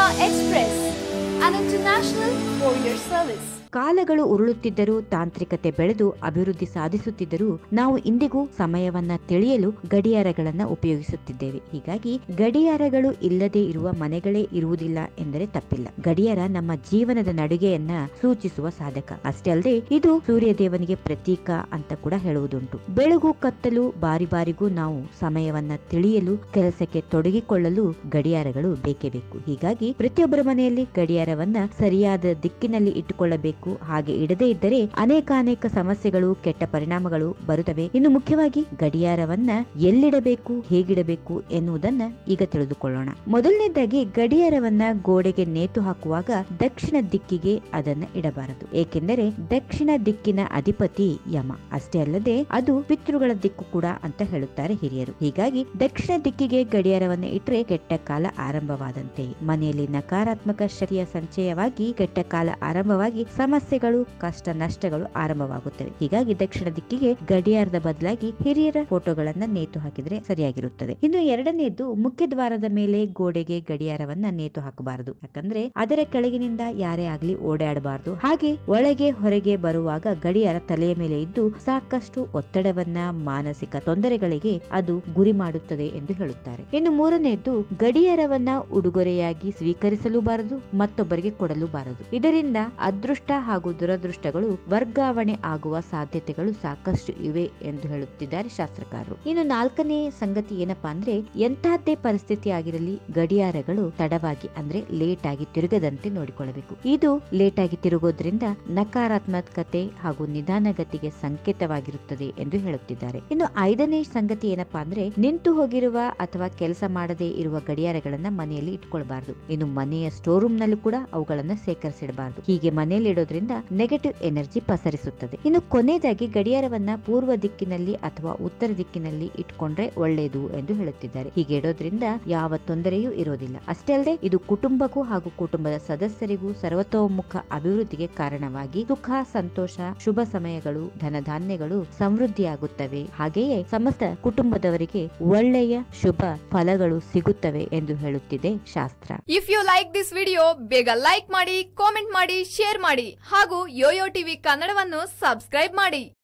Express, an international courier service. ಕಾಲಗಳು ಉರುಳುತ್ತಿದ್ದರೂ ತಾಂತ್ರಿಕತೆ ಬೆಳೆದು ಅಭಿವೃದ್ಧಿ ಸಾಧಿಸುತ್ತಿದ್ದರೂ ನಾವು ಇಂದಿಗೂ ಸಮಯವನ್ನ ತಿಳಿಯಲು ಗಡಿಯಾರಗಳನ್ನ ಉಪಯೋಗಿಸುತ್ತಿದ್ದೇವೆ ಹೀಗಾಗಿ ಗಡಿಯಾರಗಳು ಇಲ್ಲದೆ ಇರುವ ಮನೆಗಳೇ ಇರುವುದಿಲ್ಲ ಎಂದರೆ ತಪ್ಪಿಲ್ಲ ಗಡಿಯಾರ ನಮ್ಮ ಜೀವನದ ನಡುಗೆಯನ್ನ ಸೂಚಿಸುವ ಸಾಧಕ ಅಷ್ಟೇ ಅಲ್ಲದೆ ಇದು ಸೂರ್ಯ ದೇವನಿಗೆ ಪ್ರತೀಕ ಅಂತ ಕೂಡ ಹೇಳುವುದುಂಟು ಬೆಳಗು ಕತ್ತಲು ಬಾರಿ ಬಾರಿಗೂ ನಾವು ಸಮಯವನ್ನ ತಿಳಿಯಲು ಕೆಲಸಕ್ಕೆ ತೊಡಗಿಕೊಳ್ಳಲು ಗಡಿಯಾರಗಳು ಬೇಕೇ ಬೇಕು ಹೀಗಾಗಿ ಪ್ರತಿಯೊಬ್ಬರ ಮನೆಯಲ್ಲಿ ಗಡಿಯಾರವನ್ನ ಸರಿಯಾದ ದಿಕ್ಕಿನಲ್ಲಿ ಇಟ್ಟುಕೊಳ್ಳಬೇಕು ಹಾಗೆ ಇಡದೇ ಇದ್ದರೆ ಅನೇಕಾನೇಕ ಸಮಸ್ಯೆಗಳು ಕೆಟ್ಟ ಪರಿಣಾಮಗಳು ಬರುತ್ತವೆ ಇನ್ನು ಮುಖ್ಯವಾಗಿ ಗಡಿಯಾರವನ್ನ ಎಲ್ಲಿಡಬೇಕು ಹೇಗಿಡಬೇಕು ಎನ್ನುವುದನ್ನ ಈಗ ತಿಳಿದುಕೊಳ್ಳೋಣ ಮೊದಲನೇದಾಗಿ ಗಡಿಯಾರವನ್ನ ಗೋಡೆಗೆ ನೇತು ಹಾಕುವಾಗ ದಕ್ಷಿಣ ದಿಕ್ಕಿಗೆ ಅದನ್ನ ಇಡಬಾರದು ಏಕೆಂದರೆ ದಕ್ಷಿಣ ದಿಕ್ಕಿನ ಅಧಿಪತಿ ಯಮ ಅಷ್ಟೇ ಅಲ್ಲದೆ ಅದು ಪಿತೃಗಳ ದಿಕ್ಕು ಕೂಡ ಅಂತ ಹೇಳುತ್ತಾರೆ ಹಿರಿಯರು ಹೀಗಾಗಿ ದಕ್ಷಿಣ ದಿಕ್ಕಿಗೆ ಗಡಿಯಾರವನ್ನ ಇಟ್ರೆ ಕೆಟ್ಟ ಕಾಲ ಆರಂಭವಾದಂತೆ ಮನೆಯಲ್ಲಿ ನಕಾರಾತ್ಮಕ ಶಕ್ತಿಯ ಸಂಚಯವಾಗಿ ಕೆಟ್ಟ ಕಾಲ ಆರಂಭವಾಗಿ ಸಮಸ್ಯೆಗಳು ಕಷ್ಟ ನಷ್ಟಗಳು ಆರಂಭವಾಗುತ್ತವೆ ಹೀಗಾಗಿ ದಕ್ಷಿಣ ದಿಕ್ಕಿಗೆ ಗಡಿಯಾರದ ಬದಲಾಗಿ ಹಿರಿಯರ ಫೋಟೋಗಳನ್ನ ನೇತು ಹಾಕಿದ್ರೆ ಸರಿಯಾಗಿರುತ್ತದೆ ಇನ್ನು ಎರಡನೇದು ಮುಖ್ಯ ದ್ವಾರದ ಮೇಲೆ ಗೋಡೆಗೆ ಗಡಿಯಾರವನ್ನ ನೇತು ಹಾಕಬಾರದು ಯಾಕಂದ್ರೆ ಅದರ ಕೆಳಗಿನಿಂದ ಯಾರೇ ಆಗ್ಲಿ ಓಡಾಡಬಾರದು ಹಾಗೆ ಒಳಗೆ ಹೊರಗೆ ಬರುವಾಗ ಗಡಿಯಾರ ತಲೆಯ ಮೇಲೆ ಇದ್ದು ಸಾಕಷ್ಟು ಒತ್ತಡವನ್ನ ಮಾನಸಿಕ ತೊಂದರೆಗಳಿಗೆ ಅದು ಗುರಿ ಮಾಡುತ್ತದೆ ಎಂದು ಹೇಳುತ್ತಾರೆ ಇನ್ನು ಮೂರನೆಯದ್ದು ಗಡಿಯಾರವನ್ನ ಉಡುಗೊರೆಯಾಗಿ ಸ್ವೀಕರಿಸಲು ಬಾರದು ಮತ್ತೊಬ್ಬರಿಗೆ ಕೊಡಲು ಬಾರದು ಇದರಿಂದ ಅದೃಷ್ಟ ಹಾಗೂ ದುರದೃಷ್ಟಗಳು ವರ್ಗಾವಣೆ ಆಗುವ ಸಾಧ್ಯತೆಗಳು ಸಾಕಷ್ಟು ಇವೆ ಎಂದು ಹೇಳುತ್ತಿದ್ದಾರೆ ಶಾಸ್ತ್ರಕಾರರು ಇನ್ನು ನಾಲ್ಕನೇ ಸಂಗತಿ ಏನಪ್ಪಾ ಅಂದ್ರೆ ಎಂತಹದ್ದೇ ಪರಿಸ್ಥಿತಿ ಆಗಿರಲಿ ಗಡಿಯಾರಗಳು ತಡವಾಗಿ ಅಂದ್ರೆ ಲೇಟ್ ಆಗಿ ತಿರುಗದಂತೆ ನೋಡಿಕೊಳ್ಳಬೇಕು ಇದು ಲೇಟ್ ಆಗಿ ತಿರುಗೋದ್ರಿಂದ ನಕಾರಾತ್ಮಕತೆ ಹಾಗೂ ನಿಧಾನಗತಿಗೆ ಸಂಕೇತವಾಗಿರುತ್ತದೆ ಎಂದು ಹೇಳುತ್ತಿದ್ದಾರೆ ಇನ್ನು ಐದನೇ ಸಂಗತಿ ಏನಪ್ಪಾ ಅಂದ್ರೆ ನಿಂತು ಹೋಗಿರುವ ಅಥವಾ ಕೆಲಸ ಮಾಡದೇ ಇರುವ ಗಡಿಯಾರಗಳನ್ನ ಮನೆಯಲ್ಲಿ ಇಟ್ಕೊಳ್ಬಾರ್ದು ಇನ್ನು ಮನೆಯ ಸ್ಟೋರ್ ರೂಮ್ ನಲ್ಲೂ ಕೂಡ ಅವುಗಳನ್ನ ಸೇಕರಿಸಿಡಬಾರದು ಹೀಗೆ ಮನೆಯಲ್ಲಿ ಇಡೋದ್ರಿಂದ ನೆಗೆಟಿವ್ ಎನರ್ಜಿ ಪಸರಿಸುತ್ತದೆ ಇನ್ನು ಕೊನೆಯದಾಗಿ ಗಡಿಯಾರವನ್ನ ಪೂರ್ವ ದಿಕ್ಕಿನಲ್ಲಿ ಅಥವಾ ಉತ್ತರ ದಿಕ್ಕಿನಲ್ಲಿ ಇಟ್ಕೊಂಡ್ರೆ ಒಳ್ಳೆಯದು ಎಂದು ಹೇಳುತ್ತಿದ್ದಾರೆ ಹೀಗೆ ಇಡೋದ್ರಿಂದ ಯಾವ ತೊಂದರೆಯೂ ಇರೋದಿಲ್ಲ ಅಷ್ಟೇ ಅಲ್ಲದೆ ಇದು ಕುಟುಂಬಕ್ಕೂ ಹಾಗೂ ಕುಟುಂಬದ ಸದಸ್ಯರಿಗೂ ಸರ್ವತೋಮುಖ ಅಭಿವೃದ್ಧಿಗೆ ಕಾರಣವಾಗಿ ಸುಖ ಸಂತೋಷ ಶುಭ ಸಮಯಗಳು ಧನಧಾನ್ಯಗಳು ಸಮೃದ್ಧಿಯಾಗುತ್ತವೆ ಹಾಗೆಯೇ ಸಮಸ್ತ ಕುಟುಂಬದವರಿಗೆ ಒಳ್ಳೆಯ ಶುಭ ಫಲಗಳು ಸಿಗುತ್ತವೆ ಎಂದು ಹೇಳುತ್ತಿದೆ ಶಾಸ್ತ್ರ if you like this video ಬೇಗ ಲೈಕ್ ಮಾಡಿ ಕಾಮೆಂಟ್ ಮಾಡಿ ಶೇರ್ ಮಾಡಿ ಹಾಗೂ ಯೋಯೋ ಟಿವಿ ಕನ್ನಡವನ್ನು ಸಬ್ಸ್ಕ್ರೈಬ್ ಮಾಡಿ